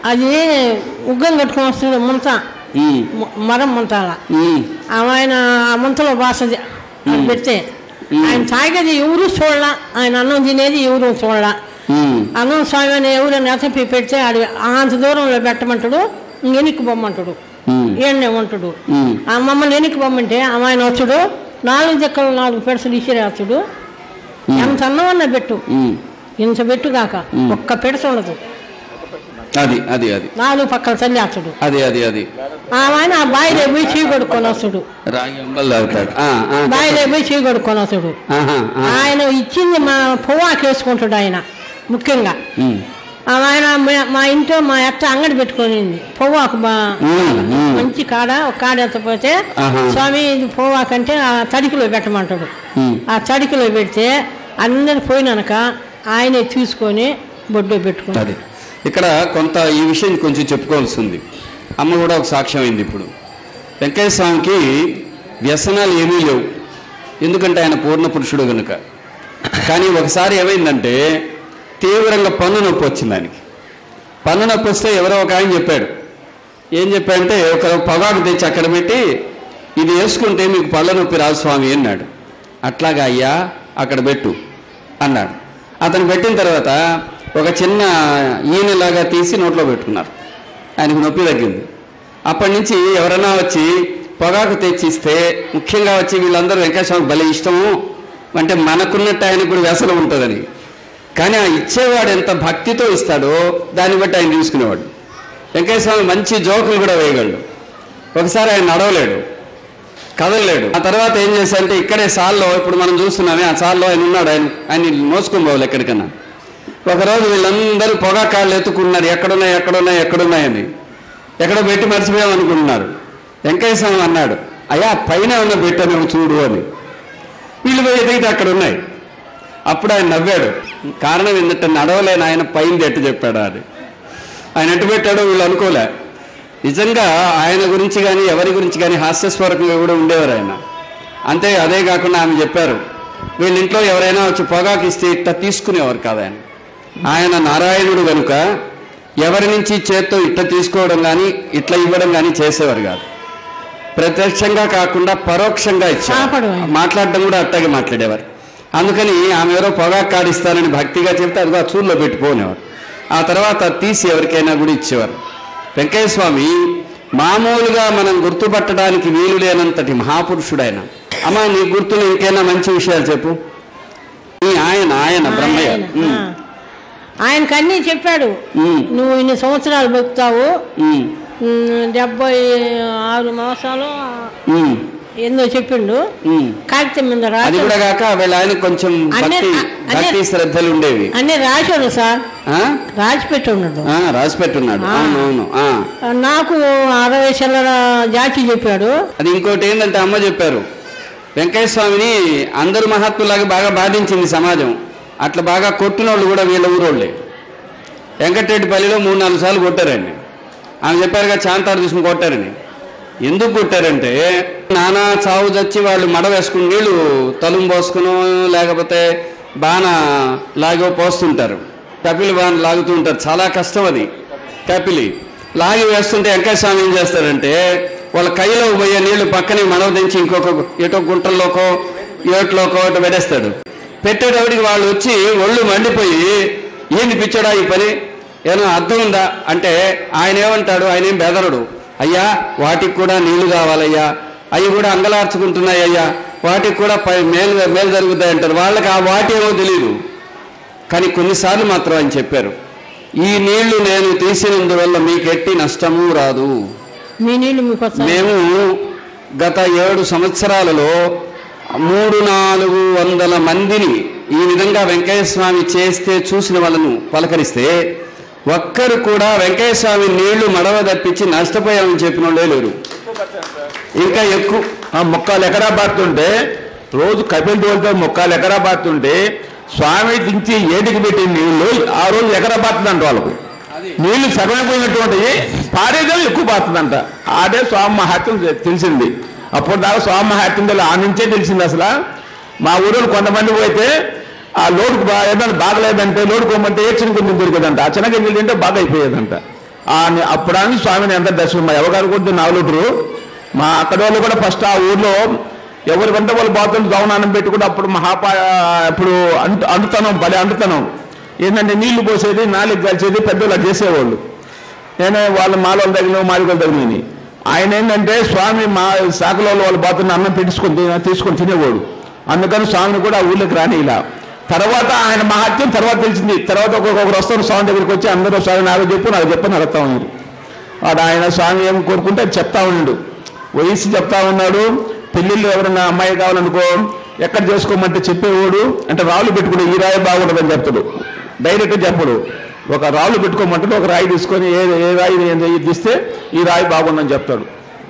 అది ఉగ్గం కట్టుకొని వస్తుంది ముంత ఉమ్, మ- మరం ముంతాల ఉమ్, ఆయన ఆ ముంతలో బాస చే- అది పెడితే ఆయన తాగేది ఎవరు చూడలా ఆయన అన్నం తినేది ఎవరు చూడలా ఉమ్, అన్నం స్వామి అని ఎవరైనా ఎతపి పెడితే ఆడి అంత దూరంలో పెట్టమంటాడు ఇంకెనికి బొమ్మంటాడు ఉమ్, ఏడనే ఉంటాడు ఉమ్. ఆ మమ్మల్ని ఎనికి బొమ్మంటే ఆయన వచ్చుడు నాలుగు దిక్కలు నాలుగు పెడసలు ఇసిరేస్తాడు ఎంత అన్నమన్నా పెట్టు ఉమ్. ఇంత పెట్టుగాక ఒక్క పెడస ఉండదు అది అది అది నాలుగు పక్కల చల్లేస్తాడు అది అది అది ఆయన ఆ బాయిలో పోయి చీ కొడుకొని వస్తాడు రాగి అంబలు తాగుతాడు ఆ, ఆ, బాయిలో పోయి చీ కొడుకొని వస్తాడు ఆహా, ఆ. ఆయన ఇచ్చింది మా పొవ్వాకి వేసుకుంటాడు ఆయన ముఖ్యంగా ఉమ్, ఆ ఆయన మా- మా ఇంట్లో మా అత్త అంగడి పెట్టుకునింది పొవ్వాకు బా ఉమ్, ఉమ్. మంచి కాడ ఒక కాడ ఎత్తపోతే ఆహా. స్వామి ఇది పోవాకంటే ఆ తడికిలో పెట్టమంటాడు ఉమ్. ఆ తడికిలో పెడితే అందరు పోయినాక ఆయనే తీసుకొని బొడ్డు పెట్టుకుంటాడు అది ఇక్కడ కొంత ఈ విషయం కొంచెం చెప్పుకోవాల్సి ఉంది అమ్మ కూడా ఒక సాక్ష్యం అయింది ఇప్పుడు వెంకయ్య స్వామికి వ్యసనాలు ఏమీ లేవు ఎందుకంటే ఆయన పూర్ణ పురుషుడు కనుక కానీ ఒకసారి ఏమైందంటే తీవ్రంగా పన్ను నొప్పి వచ్చింది ఆయనకి పన్ను నొప్పి వస్తే ఎవరో ఒక ఆయన చెప్పాడు ఏం చెప్పాడంటే ఒక పొగాకు తెచ్చి అక్కడ పెట్టి ఇది వేసుకుంటే మీకు పళ్ళ నొప్పి రాదు స్వామి అన్నాడు అట్లాగా అయ్యా అక్కడ పెట్టు అన్నాడు అతను పెట్టిన తర్వాత ఒక చిన్న ఈనెలాగా తీసి నోట్లో పెట్టుకున్నారు ఆయనకు నొప్పి తగ్గింది అప్పటి నుంచి ఎవరైనా వచ్చి పొగాకు తెచ్చిస్తే ముఖ్యంగా వచ్చి వీళ్ళందరూ వెంకటేశ్వరం భలే ఇష్టము అంటే మనకున్నట్టు ఆయనకు కూడా వ్యసనం ఉంటుందని కానీ ఆ ఇచ్చేవాడు ఎంత భక్తితో ఇస్తాడో దాన్ని బట్టి ఆయన తీసుకునేవాడు వెంకటేశ్వర మంచి జోకులు కూడా వేయగలడు ఒకసారి ఆయన నడవలేడు కదలలేడు ఆ తర్వాత ఏం చేశారంటే ఇక్కడే సాల్లో ఇప్పుడు మనం చూస్తున్నామే ఆ సాల్లో ఆయన ఉన్నాడు ఆయన ఆయన మోసుకొని పోవాలి ఎక్కడికన్నా ఒకరోజు వీళ్ళందరూ పొగా కాళ్ళు ఎత్తుకున్నారు ఎక్కడున్నాయి ఎక్కడున్నాయి ఎక్కడున్నాయని ఎక్కడో పెట్టి మర్చిపోయాం అనుకుంటున్నారు వెంకటేశ్వరం అన్నాడు అయ్యా పైన ఉన్న పెట్టాను చూడు అని వీళ్ళు పోయి ఎదిగితే అక్కడ ఉన్నాయి అప్పుడు ఆయన నవ్వాడు కారణం ఏంటంటే నడవలేని ఆయన పైన ఎట్టు చెప్పాడు అని ఆయన ఎట్టు పెట్టాడో వీళ్ళు అనుకోలే నిజంగా ఆయన గురించి కానీ ఎవరి గురించి కానీ హాస్యస్వరకంగా కూడా ఉండేవారు ఆయన అంతే అదే కాకుండా ఆమె చెప్పారు వీళ్ళ ఇంట్లో ఎవరైనా వచ్చి పొగాకు ఇస్తే ఇట్లా తీసుకునేవారు కాదు ఆయన ఆయన నారాయణుడు కనుక ఎవరి నుంచి చేత్తో ఇట్ట తీసుకోవడం కానీ ఇట్లా ఇవ్వడం కానీ చేసేవారు కాదు ప్రత్యక్షంగా కాకుండా పరోక్షంగా ఇచ్చారు చాపడు ఆయన. మాట్లాడడం కూడా అట్టాగే మాట్లాడేవారు అందుకని ఆమె ఎవరో పొగాకు కాడిస్తానని భక్తిగా చెప్తే అదిగో ఆ చూరులో పెట్టుకోనేవారు ఆ తర్వాత అది తీసి ఎవరికైనా కూడా ఇచ్చేవారు వెంకయ్య స్వామి మామూలుగా మనం గుర్తుపట్టడానికి వీలు లేనంతటి మహాపురుషుడైన అమ్మ నీ గుర్తులు ఇంకైనా మంచి విషయాలు చెప్పు ఈ ఆయన ఆయన బ్రహ్మయ్య ఆయన, ఉమ్, ఆ. ఆయనకు అన్నీ చెప్పాడు ఉమ్, నువ్వు ఇన్ని సంవత్సరాలు బతుకుతావు ఉమ్, ఉమ్, డెబ్బై ఆరు మాసాలు ఉమ్, ఏందో చెప్పిండు ఉమ్. కాగితం మీద అది రాసి కూడా కాక వీళ్ళ ఆయన కొంచెం అన్నీ- భక్తి అన్నీ- భక్తి శ్రద్ధలు ఉండేవి అన్నీ రాశాడు సార్ ఆ? రాసి పెట్టి ఉన్నాడు ఆ, రాసి పెట్టున్నాడు ఆ. అవునవును ఆ. నాకు అరవై చిల్లర జాతి చెప్పాడు అది ఇంకోటి ఏంటంటే అమ్మ చెప్పారు వెంకయ్య స్వామిని అందరు మహాత్ములాగా బాగా బాధించింది సమాజం అట్లా బాగా కొట్టిన వాళ్ళు కూడా వీళ్ళ ఊరోళ్ళే వెంకటరెడ్డిపల్లిలో మూడు నాలుగు సార్లు కొట్టారండి ఆమె చెప్పారుగా చాంతారు తీసుకుని కొట్టారని ఎందుకు కొట్టారంటే నానా చావు చచ్చి వాళ్ళు మడ వేసుకుని నీళ్లు తలుము పోసుకునో లేకపోతే బాణ లాగో పోస్తుంటారు కపిలి బాణ లాగుతూ ఉంటారు చాలా కష్టం అది కపిలి లాగి వేస్తుంటే వెంకయ్య స్వామి ఏం చేస్తారంటే వాళ్ళ కైలో పోయే నీళ్లు పక్కనే మడవ దించి ఇంకొక ఎటో గుంటల్లోకో ఏట్లోకో అటు పెట్టేస్తాడు పెట్టేటప్పటికి వాళ్ళు వచ్చి ఒళ్ళు మండిపోయి ఏంది పిచ్చాడా ఈ పని ఏమో అర్థం ఉందా అంటే ఆయన ఏమంటాడు ఆయన ఏం బెదరడు అయ్యా వాటికి కూడా నీళ్లు కావాలయ్యా అవి కూడా అంగలార్చుకుంటున్నాయి అయ్యా వాటికి కూడా పై మేలు మేలు జరుగుతాయి అంటారు వాళ్ళకి ఆ వాటి ఏమో తెలియదు కానీ కొన్నిసార్లు మాత్రం ఆయన చెప్పారు ఈ నీళ్లు నేను తీసినందువల్ల మీకు ఎట్టి నష్టము రాదు మీ నీళ్ళు మీకు వస్తాయి మేము గత ఏడు సంవత్సరాలలో మూడు నాలుగు వందల మందిని ఈ విధంగా వెంకయ్య స్వామి చేస్తే చూసిన వాళ్ళను పలకరిస్తే ఒక్కరు కూడా వెంకయ్య స్వామి నీళ్లు మడవ తప్పించి నష్టపోయామని చెప్పిన వాళ్ళే లేరు ఇంకా ఎక్కువ ఆ మొక్కలు ఎకరా బాతుంటే రోజు కపిల్ తోలితో మొక్కలు ఎకరా బాతుంటే స్వామి దించి ఏటికి పెట్టిన నీళ్లు ఆ రోజు ఎకరా బాతుందంట వాళ్ళకు నీళ్లు సగమైపోయినటువంటి పారేదేమో ఎక్కువ బాతుందంట ఆడే స్వామి మహాత్యం తె- తెలిసింది అప్పుడు దాకా స్వామి మహాత్యం తెలియదు ఆ నుంచే తెలిసింది అసలు మా ఊరిలో కొంతమంది పోతే ఆ లోడుకు బా ఏదైనా బాగలేదంటే లోడు పోమంటే ఏ చిన్న గింజలు దొరికేదంట ఆ చిన్న గింజలు తింటే బాగా అయిపోయేదంట ఆ ని- అప్పుడానికి స్వామిని ఎంత దర్శనం మా ఎవగారు కూడా నాలుగురు మా అక్కడ వాళ్ళు కూడా ఫస్ట్ ఆ ఊర్లో ఎవరి వెంట వాళ్ళు బాత్రూమ్ గౌనానం పెట్టుకుంటే అప్పుడు మహాపా అప్పుడు అంటు అంటుతనం భలే అంటుతనం ఏంటంటే నీళ్లు పోసేది నాలుగు కలిసేది పెద్దోళ్ళు అది చేసేవాళ్ళు నేను వాళ్ళ మాలో తగిన మాలికలు తగినని ఆయన ఏంటంటే స్వామి మా శాఖలో వాళ్ళ బాత్రూమ్ అన్నం పెట్టించుకొని తిన- తీసుకొని తినేవాడు అందుకని స్వామిని కూడా ఆ ఊళ్ళోకి రాని ఇలా తర్వాత ఆయన మహత్యం తర్వాత తెలిసింది తర్వాత ఒక్కొక్కరు వస్తారు స్వామి దగ్గరికి వచ్చి అందరూ స్వామి నాకు చెప్పు నాకు చెప్పని అడుగుతా ఉన్నారు వాడు ఆయన స్వామి ఏం కోరుకుంటే అది చెప్తా ఉన్నాడు వయసు చెప్తా ఉన్నాడు పెళ్ళిళ్ళు ఎవరైనా అమ్మాయి కావాలనుకో ఎక్కడ చేసుకోమంటే చెప్పేవాడు అంటే రాళ్ళు పెట్టుకుని ఈ రాయి బాగుంటుందని చెప్తాడు డైరెక్ట్ చెప్పడు ఒక రాళ్ళు పెట్టుకోమంటాడు ఒక రాయి తీసుకొని ఏ ఏ రాయి ఏందో ఇది తీస్తే ఈ రాయి బాగుందని చెప్తాడు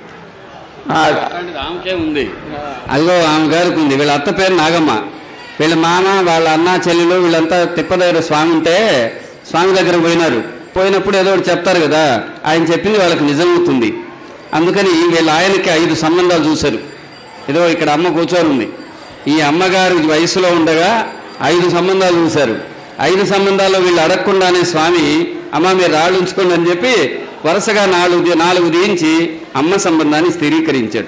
ఆ, అలాంటిది ఆమెకే ఉంది అదిగో ఆమె గారికి ఉంది వీళ్ళ అత్త పేరు నాగమ్మ వీళ్ళ మామ వాళ్ళ అన్న చెల్లెలు వీళ్ళంతా తిప్పదగ్గర స్వామి ఉంటే స్వామి దగ్గర పోయినారు పోయినప్పుడు ఏదో ఒకటి చెప్తారు కదా ఆయన చెప్పింది వాళ్ళకి నిజమవుతుంది అందుకని వీళ్ళ ఆయనకి ఐదు సంబంధాలు చూశారు ఏదో ఇక్కడ అమ్మ కూర్చొని ఉంది ఈ అమ్మగారు వయసులో ఉండగా ఐదు సంబంధాలు చూశారు ఐదు సంబంధాల్లో వీళ్ళు అడగకుండానే స్వామి అమ్మ మీరు రాళ్ళు ఉంచుకోండి అని చెప్పి వరుసగా నాలుగు నాలుగు దించి అమ్మ సంబంధాన్ని స్థిరీకరించాడు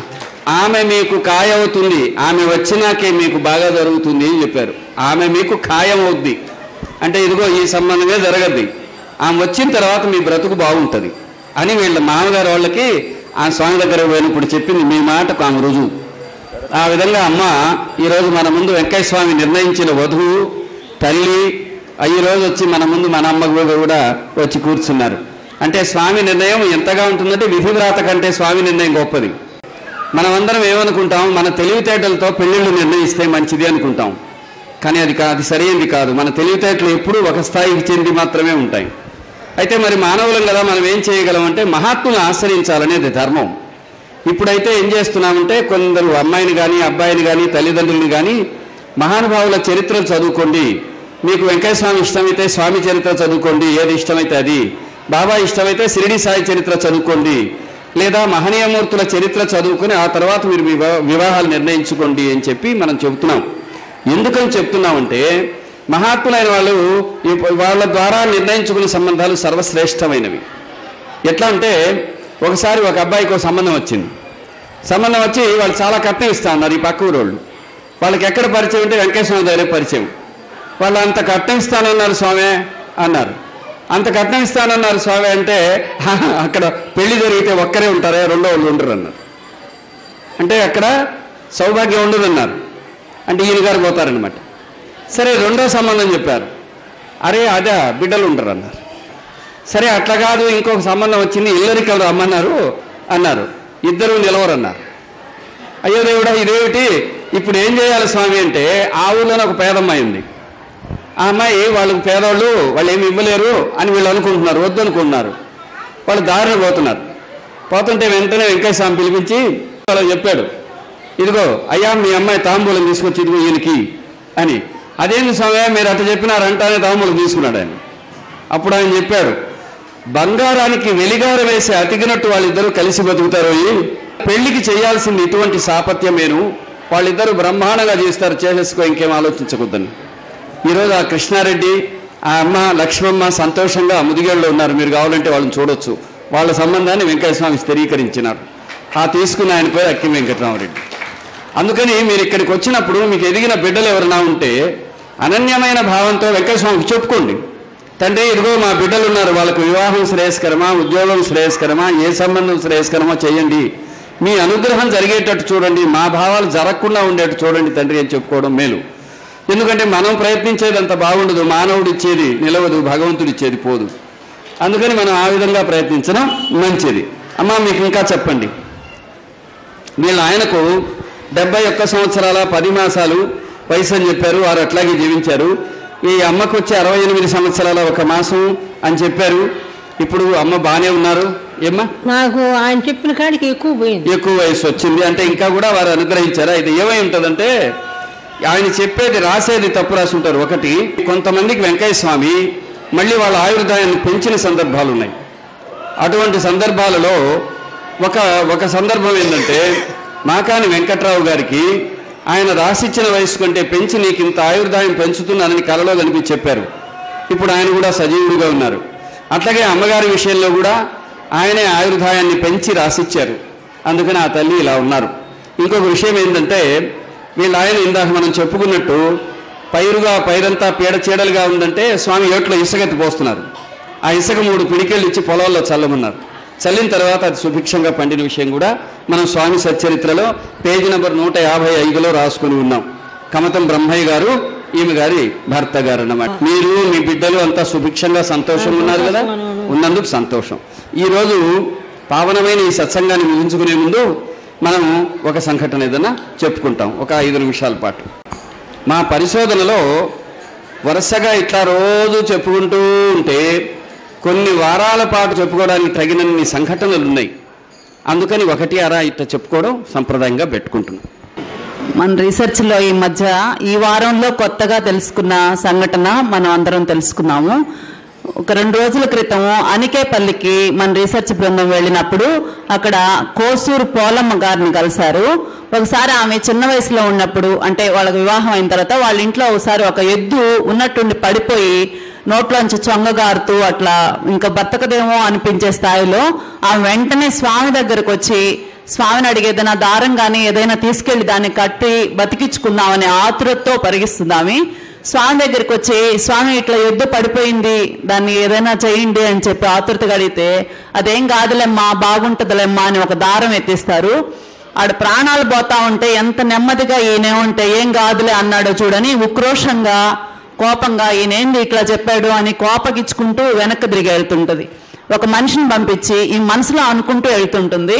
ఆమె మీకు ఖాయవుతుంది ఆమె వచ్చినాకే మీకు బాగా జరుగుతుంది అని చెప్పారు ఆమె మీకు ఖాయం అవుద్ది అంటే ఇదిగో ఈ సంబంధమే జరగద్ది ఆమె వచ్చిన తర్వాత మీ బ్రతుకు బాగుంటుంది అని వీళ్ళ మామగారు వాళ్ళకి ఆ స్వామి దగ్గర పోయినప్పుడు చెప్పింది మీ మాటకు ఆమె రుజువు ఆ విధంగా అమ్మ ఈరోజు మన ముందు వెంకయ్య స్వామి నిర్ణయించిన వధువు తల్లి ఆ ఈ రోజు వచ్చి మన ముందు మన అమ్మ కూడా వచ్చి కూర్చున్నారు అంటే స్వామి నిర్ణయం ఎంతగా ఉంటుందంటే విధివ్రాత కంటే స్వామి నిర్ణయం గొప్పది మనమందరం ఏమనుకుంటాం మన తెలివితేటలతో పెళ్ళిళ్ళు నిర్ణయిస్తే మంచిది అనుకుంటాం కానీ అది కా అది సరైనది కాదు మన తెలివితేటలు ఎప్పుడూ ఒక స్థాయికి చెంది మాత్రమే ఉంటాయి అయితే మరి మానవులం కదా మనం ఏం చేయగలం అంటే మహాత్ములను ఆశ్రయించాలనేది ధర్మం ఇప్పుడైతే ఏం చేస్తున్నామంటే కొందరు అమ్మాయిని కానీ అబ్బాయిని కానీ తల్లిదండ్రులని కానీ మహానుభావుల చరిత్రలు చదువుకోండి మీకు వెంకయ్య స్వామి ఇష్టమైతే స్వామి చరిత్ర చదువుకోండి ఏది ఇష్టమైతే అది బాబా ఇష్టమైతే షిరిడి సాయి చరిత్ర చదువుకోండి లేదా మహనీయమూర్తుల చరిత్ర చదువుకొని ఆ తర్వాత మీరు వివా వివాహాలు నిర్ణయించుకోండి అని చెప్పి మనం చెబుతున్నాం ఎందుకని చెప్తున్నామంటే మహాత్ములైన వాళ్ళు ఈ- వాళ్ళ ద్వారా నిర్ణయించుకునే సంబంధాలు సర్వశ్రేష్టమైనవి ఎట్లా అంటే ఒకసారి ఒక అబ్బాయికి ఒక సంబంధం వచ్చింది సంబంధం వచ్చి వాళ్ళు చాలా కట్నం ఇస్తా ఉన్నారు ఈ పక్క ఊరోళ్ళు వాళ్ళకి ఎక్కడ పరిచయం అంటే వెంకటేశ్వర దగ్గర పరిచయం వాళ్ళు అంత కట్నం ఇస్తానన్నారు స్వామి అన్నారు అంత కట్నం ఇస్తానన్నారు స్వామి అంటే "హా, అక్కడ పెళ్లి జరిగితే ఒక్కరే ఉంటారే రెండో వాళ్ళు ఉండరు అన్నారు అంటే అక్కడ సౌభాగ్యం ఉండదన్నారు అంటే ఈయన గారు పోతారనమాట సరే రెండో సంబంధం చెప్పారు అరే అదే బిడ్డలు ఉండరు అన్నారు సరే అట్లా కాదు ఇంకొక సంబంధం వచ్చింది ఇల్లరికలు రమ్మన్నారు అన్నారు ఇద్దరు నిలవరన్నారు అయ్యో దేవుడా ఇదేమిటి ఇప్పుడు ఏం చేయాలి స్వామి అంటే ఆ ఊళ్ళోనే ఒక పేదమ్మాయి ఉంది ఆ అమ్మాయి వాళ్ళకి పేదవాళ్ళు వాళ్ళు ఏమి ఇవ్వలేరు అని వీళ్ళు అనుకుంటున్నారు వద్దు అనుకుంటున్నారు వాళ్ళు దారిని పోతున్నారు పోతుంటే వెంటనే వెంకయ్య స్వామి పిలిపించి వాళ్ళకి చెప్పాడు ఇదిగో అయ్యా మీ అమ్మాయి తాంబూలం తీసుకొచ్చి ఇదిగో ఈయనకి అని అదేంటి స్వామి మీరు అట్లా చెప్పినారంటానే తాంబూలం తీసుకున్నాడు ఆయన అప్పుడు ఆయన చెప్పాడు బంగారానికి వెలిగార వేసి అతికినట్టు వాళ్ళిద్దరూ కలిసి బతుకుతారు ఈ పెళ్లికి చేయాల్సింది ఇటువంటి సాపత్యమేను వాళ్ళిద్దరూ బ్రహ్మాండంగా చేస్తారు చేసేసుకో ఇంకేం ఆలోచించకూడదని ఈరోజు ఆ కృష్ణారెడ్డి ఆ అమ్మ లక్ష్మమ్మ సంతోషంగా ముదిగేళ్ళు ఉన్నారు మీరు కావాలంటే వాళ్ళని చూడొచ్చు వాళ్ళ సంబంధాన్ని వెంకటస్వామి స్థిరీకరించినారు ఆ తీసుకున్న ఆయన పేరు అక్కి వెంకటరామరెడ్డి అందుకని మీరు ఇక్కడికి వచ్చినప్పుడు మీకు ఎదిగిన బిడ్డలు ఎవరైనా ఉంటే అనన్యమైన భావంతో వెంకటస్వామికి చెప్పుకోండి తండ్రి ఇదిగో మా బిడ్డలు ఉన్నారు వాళ్ళకు వివాహం శ్రేయస్కరమా ఉద్యోగం శ్రేయస్కరమా ఏ సంబంధం శ్రేయస్కరమా చేయండి మీ అనుగ్రహం జరిగేటట్టు చూడండి మా భావాలు జరగకుండా ఉండేట్టు చూడండి తండ్రి అని చెప్పుకోవడం మేలు ఎందుకంటే మనం ప్రయత్నించేది అంత బాగుండదు మానవుడు ఇచ్చేది నిలవదు భగవంతుడు ఇచ్చేది పోదు అందుకని మనం ఆ విధంగా ప్రయత్నించడం మంచిది అమ్మా మీకు ఇంకా చెప్పండి వీళ్ళ ఆయనకు డెబ్బై ఒక్క సంవత్సరాల పది మాసాలు వయసు అని చెప్పారు వారు అట్లాగే జీవించారు ఈ అమ్మకు వచ్చి అరవై ఎనిమిది సంవత్సరాల ఒక మాసం అని చెప్పారు ఇప్పుడు అమ్మ బాగానే ఉన్నారు ఏమ్మా నాకు ఆయన చెప్పిన కాడికి ఎక్కువ పోయింది ఎక్కువ వయసు వచ్చింది అంటే ఇంకా కూడా వారు అనుగ్రహించారా ఇది ఏమై ఉంటుందంటే ఆయన చెప్పేది రాసేది తప్పు రాసి ఉంటారు ఒకటి కొంతమందికి వెంకయ్య స్వామి మళ్ళీ వాళ్ళ ఆయుర్దాయాన్ని పెంచిన సందర్భాలు ఉన్నాయి అటువంటి సందర్భాలలో ఒక ఒక సందర్భం ఏంటంటే మాకాని వెంకట్రావు గారికి ఆయన రాసిచ్చిన వయసు కంటే పెంచి నీకు ఇంత ఆయుర్దాయం పెంచుతున్నానని కలలో కనిపించి చెప్పారు ఇప్పుడు ఆయన కూడా సజీవుడిగా ఉన్నారు అట్లాగే అమ్మగారి విషయంలో కూడా ఆయనే ఆయుర్దాయాన్ని పెంచి రాసిచ్చారు అందుకని ఆ తల్లి ఇలా ఉన్నారు ఇంకొక విషయం ఏంటంటే వీళ్ళ ఆయన ఇందాక మనం చెప్పుకున్నట్టు పైరుగా పైరంతా పీడ చీడలుగా ఉందంటే స్వామి ఏట్లో ఇసుగెత్తి పోస్తున్నారు ఆ ఇసుక మూడు పిడికెళ్ళు ఇచ్చి పొలాల్లో చల్లమన్నారు చల్లిన తర్వాత అది సుభిక్షంగా పండిన విషయం కూడా మనం స్వామి సచ్చరిత్రలో పేజీ నెంబర్ నూట యాభై ఐదులో రాసుకుని ఉన్నాం కమతం బ్రహ్మయ్య గారు ఈమె గారి భర్త గారు అన్నమాట మీరు మీ బిడ్డలు అంతా సుభిక్షంగా సంతోషంగా ఉన్నారు కదా ఉన్నందుకు సంతోషం ఈరోజు పావనమైన ఈ సత్సంగాన్ని ముగించుకునే ముందు మనం ఒక సంఘటన ఏదైనా చెప్పుకుంటాం ఒక ఐదు నిమిషాల పాటు మా పరిశోధనలో వరుసగా ఇట్లా రోజు చెప్పుకుంటూ ఉంటే కొన్ని వారాల పాటు చెప్పుకోవడానికి తగినన్ని సంఘటనలు ఉన్నాయి అందుకని ఒకటి అరా ఇట్లా చెప్పుకోవడం సంప్రదాయంగా పెట్టుకుంటున్నాం మన రీసెర్చ్లో ఈ మధ్య ఈ వారంలో కొత్తగా తెలుసుకున్న సంఘటన మనం అందరం తెలుసుకున్నాము ఒక రెండు రోజుల క్రితం అనికేపల్లికి మన రీసెర్చ్ బృందం వెళ్ళినప్పుడు అక్కడ కోసూరు పోలమ్మ గారిని కలిశారు ఒకసారి ఆమె చిన్న వయసులో ఉన్నప్పుడు అంటే వాళ్ళకి వివాహం అయిన తర్వాత వాళ్ళ ఇంట్లో ఒకసారి ఒక ఎద్దు ఉన్నట్టుండి పడిపోయి నోట్లోంచి చొంగగారుతూ అట్లా ఇంకా బతకదేమో అనిపించే స్థాయిలో ఆమె వెంటనే స్వామి దగ్గరకు వచ్చి స్వామిని అడిగి ఏదైనా దారం కానీ ఏదైనా తీసుకెళ్లి దాన్ని కట్టి బతికించుకుందామనే ఆతురతో పరిగిస్తుంది ఆమె స్వామి దగ్గరికి వచ్చి స్వామి ఇట్లా ఎద్దు పడిపోయింది దాన్ని ఏదైనా చేయండి అని చెప్పి ఆతురతగా అడిగితే అదేం కాదులేమ్మా బాగుంటుందిలేమ్మా అని ఒక దారం ఎత్తిస్తారు ఆడ ప్రాణాలు పోతా ఉంటే ఎంత నెమ్మదిగా ఈయనేమంటే ఏం కాదులే అన్నాడో చూడని ఉక్రోషంగా కోపంగా ఈయనేంది ఇట్లా చెప్పాడు అని కోపగిచ్చుకుంటూ వెనక్కి తిరిగి వెళ్తుంటది ఒక మనిషిని పంపించి ఈ మనసులో అనుకుంటూ వెళ్తుంటుంది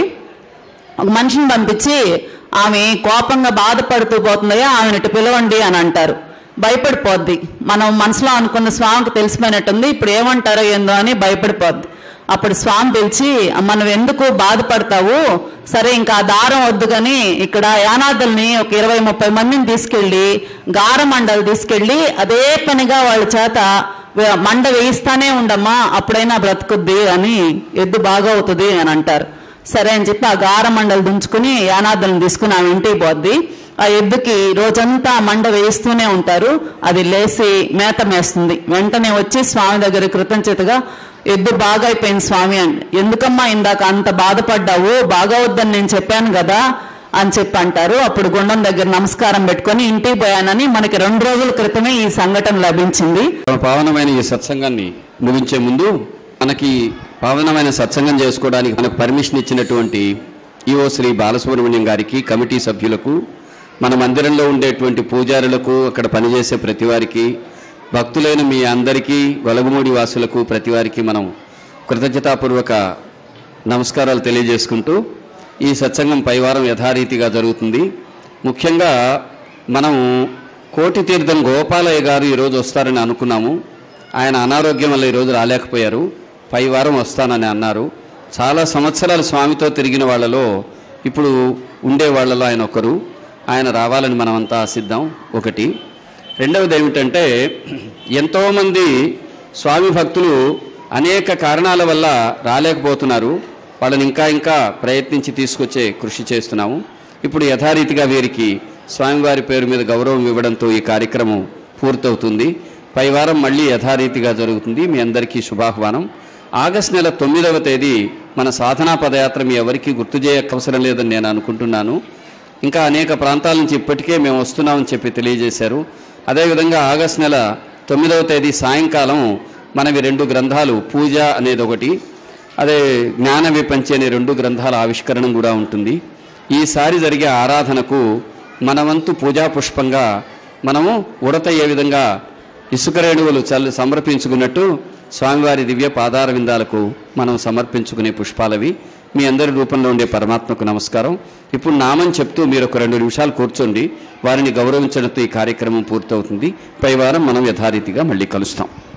ఒక మనిషిని పంపించి ఆమె కోపంగా బాధపడుతూ పోతుందయ్యా ఆమెను ఇటు పిలవండి అని అంటారు భయపడిపోద్ది మనం మనసులో అనుకున్న స్వామికి తెలిసిపోయినట్టుంది ఇప్పుడు ఏమంటారో ఏందో అని భయపడిపోద్ది అప్పుడు స్వామి పిలిచి అమ్మ నువ్వు ఎందుకు బాధపడతావు సరే ఇంకా ఆ దారం వద్దు కానీ ఇక్కడ యానాదుల్ని ఒక ఇరవై ముప్పై మందిని తీసుకెళ్ళి గారమండలు తీసుకెళ్ళి అదే పనిగా వాళ్ళ చేత వే- మండ వేయిస్తానే ఉండమ్మా అప్పుడైనా బ్రతుకుద్ది అని ఎద్దు బాగా అవుతుంది అని అంటారు సరే అని చెప్పి ఆ గారమండలు దుంచుకుని యానాదులను తీసుకుని ఆమె ఇంటికి పోద్ది ఆ ఎద్దుకి రోజంతా మండ వేయిస్తూనే ఉంటారు అది లేసి మేత మేస్తుంది వెంటనే వచ్చి స్వామి దగ్గర కృతజ్ఞతగా ఎద్దు బాగా అయిపోయింది స్వామి అని ఎందుకమ్మా ఇందాక అంత బాధపడ్డావు బాగా వద్దని నేను చెప్పాను కదా అని చెప్పి అంటారు అప్పుడు గుండం దగ్గర నమస్కారం పెట్టుకొని ఇంటికి పోయానని మనకి రెండు రోజుల క్రితమే ఈ సంఘటన లభించింది పావనమైన ఈ సత్సంగాన్ని ముగించే ముందు మనకి పావనమైన సత్సంగం చేసుకోవడానికి మనకు పర్మిషన్ ఇచ్చినటువంటి ఈఓ శ్రీ బాలసుబ్రహ్మణ్యం గారికి కమిటీ సభ్యులకు మన మందిరంలో ఉండేటువంటి పూజారులకు అక్కడ పనిచేసే ప్రతి వారికి భక్తులైన మీ అందరికీ వెలగమూడి వాసులకు ప్రతి వారికి మనం కృతజ్ఞతాపూర్వక నమస్కారాలు తెలియజేసుకుంటూ ఈ సత్సంగం పైవారం యథారీతిగా జరుగుతుంది ముఖ్యంగా మనం కోటి తీర్థం గోపాలయ్య గారు ఈరోజు వస్తారని అనుకున్నాము ఆయన అనారోగ్యం వల్ల ఈరోజు రాలేకపోయారు పై వారం వస్తానని అన్నారు చాలా సంవత్సరాలు స్వామితో తిరిగిన వాళ్ళలో ఇప్పుడు ఉండే వాళ్ళలో ఆయన ఒకరు ఆయన రావాలని మనమంతా ఆశిద్దాం ఒకటి రెండవది ఏమిటంటే ఎంతోమంది స్వామి భక్తులు అనేక కారణాల వల్ల రాలేకపోతున్నారు వాళ్ళని ఇంకా ఇంకా ప్రయత్నించి తీసుకొచ్చే కృషి చేస్తున్నాము ఇప్పుడు యథారీతిగా వీరికి స్వామివారి పేరు మీద గౌరవం ఇవ్వడంతో ఈ కార్యక్రమం పూర్తవుతుంది పై వారం మళ్ళీ యథారీతిగా జరుగుతుంది మీ అందరికీ శుభాహ్వానం ఆగస్టు నెల తొమ్మిదవ తేదీ మన సాధనా పదయాత్ర మీ ఎవరికీ గుర్తు చేయక అవసరం లేదని నేను అనుకుంటున్నాను ఇంకా అనేక ప్రాంతాల నుంచి ఇప్పటికే మేము వస్తున్నామని చెప్పి తెలియజేశారు అదేవిధంగా ఆగస్టు నెల తొమ్మిదవ తేదీ సాయంకాలం మనవి రెండు గ్రంథాలు పూజ అనేది ఒకటి అదే జ్ఞాన విపంచి అనే రెండు గ్రంథాల ఆవిష్కరణం కూడా ఉంటుంది ఈసారి జరిగే ఆరాధనకు మన వంతు పూజా పుష్పంగా మనము ఉడత ఏ విధంగా ఇసుక రేణువులు చల్లు సమర్పించుకున్నట్టు స్వామివారి దివ్య పాదార విందాలకు మనం సమర్పించుకునే పుష్పాలవి మీ అందరి రూపంలో ఉండే పరమాత్మకు నమస్కారం ఇప్పుడు నామం చెప్తూ మీరు ఒక రెండు నిమిషాలు కూర్చోండి వారిని గౌరవించడంతో ఈ కార్యక్రమం పూర్తవుతుంది పై వారం మనం యథారీతిగా మళ్ళీ కలుస్తాం